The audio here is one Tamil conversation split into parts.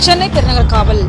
சென்னை பெருநகர் காவல்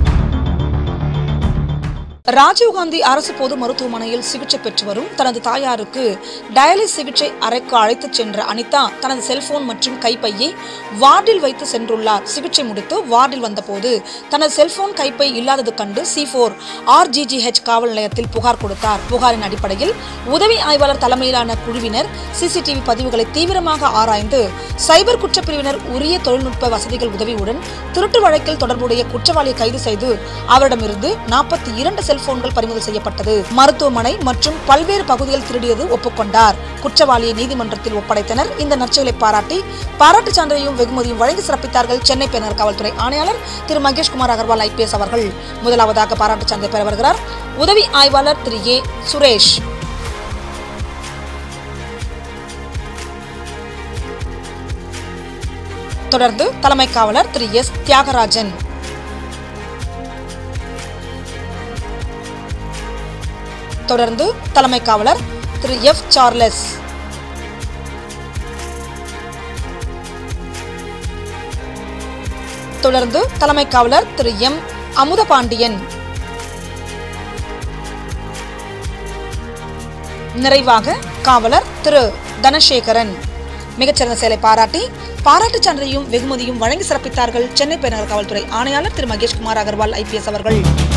ராஜீவ்காந்தி அரசு பொது மருத்துவமனையில் சிகிச்சை பெற்று வரும் தனது தாயாருக்கு டயாலிஸ் சிகிச்சை அறைக்கு அழைத்துச் சென்ற அனிதா தனது செல்போன் மற்றும் கைப்பையை வார்டில் வைத்து சென்றுள்ளார் சிகிச்சை முடித்து வார்டில் வந்தபோது தனது செல்போன் கைப்பை இல்லாதது கண்டு சி போர் ஆர்ஜிஜிஹெச் காவல் நிலையத்தில் புகார் கொடுத்தார் புகாரின் அடிப்படையில் உதவி ஆய்வாளர் தலைமையிலான குழுவினர் சிசிடிவி பதிவுகளை தீவிரமாக ஆராய்ந்து சைபர் குற்றப்பிரிவினர் உரிய தொழில்நுட்ப வசதிகள் உதவியுடன் திருட்டு வழக்கில் தொடர்புடைய குற்றவாளியை கைது செய்து அவரிடமிருந்து நாற்பத்தி இரண்டு செல்போன்கள் பறிமுதல் செய்யப்பட்டது மருத்துவமனை மற்றும் பல்வேறு பகுதியில் திருடியது ஒப்புக்கொண்டார் குற்றவாளியை நீதிமன்றத்தில் ஒப்படைத்தனர் இந்த நற்செயலை பாராட்டி பாராட்டுச் சான்றையும் வெகுமதியும் வழங்கி சிறப்பித்தார்கள் சென்னை பெருநகர் காவல்துறை ஆணையாளர் திரு மகேஷ்குமார் அகர்வால் ஐபிஎஸ் அவர்கள் முதலாவதாக பாராட்டுச் சான்றை பெற வருகிறார் உதவி ஆய்வாளர் திரு ஏ சுரேஷ் தொடர்ந்து தலைமை காவலர் திரு எஸ் தியாகராஜன் தொடர்ந்து தலைமை காவலர் திரு எஃப் சார்லஸ் தொடர்ந்து தலைமை காவலர் திரு எம் அமுதபாண்டியன் நிறைவாக காவலர் திரு தனசேகரன் மிகச்சிறந்த செயலை பாராட்டி பாராட்டுச் சான்றையும் வெகுமதியும் வழங்கி சிறப்பித்தார்கள் சென்னை பெருநகர் காவல்துறை ஆணையாளர் திரு மகேஷ்குமார் அகர்வால் ஐபிஎஸ் அவர்கள்